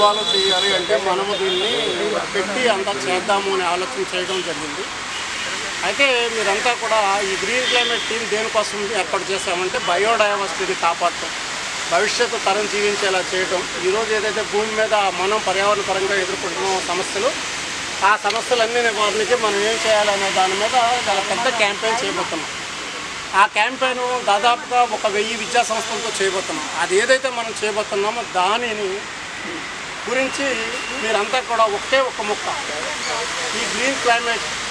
involve చేయాలి అంటే మనము దీన్ని పెట్టి అంతా చేద్దాము అనే ఆలోచన చేయడం జరిగింది అయితే మీరంతా కూడా ఈ గ్రీన్ క్లైమేట్ టీం దేనికోసం ఏర్పాటు చేశామంటే బయోడైవర్సిటీని కాపాడటం భవిష్యత్తు తరం జీవించేలా చేయటం ఈరోజు ఏదైతే భూమి మీద మనం పర్యావరణ పరంగా ఎదుర్కొంటున్న సమస్యలు ఆ సమస్యలన్నీ నివారణకి మనం ఏం చేయాలనే దాని మీద చాలా పెద్ద క్యాంపెయిన్ చేయబోతున్నాం ఆ క్యాంపెయిన్ దాదాపుగా ఒక వెయ్యి విద్యా సంస్థలతో చేయబోతున్నాం అది ఏదైతే మనం చేయబోతున్నామో దానిని గురించి మీరంతా కూడా ఒకే ఒక ముక్క ఈ గ్రీన్ క్లైమేట్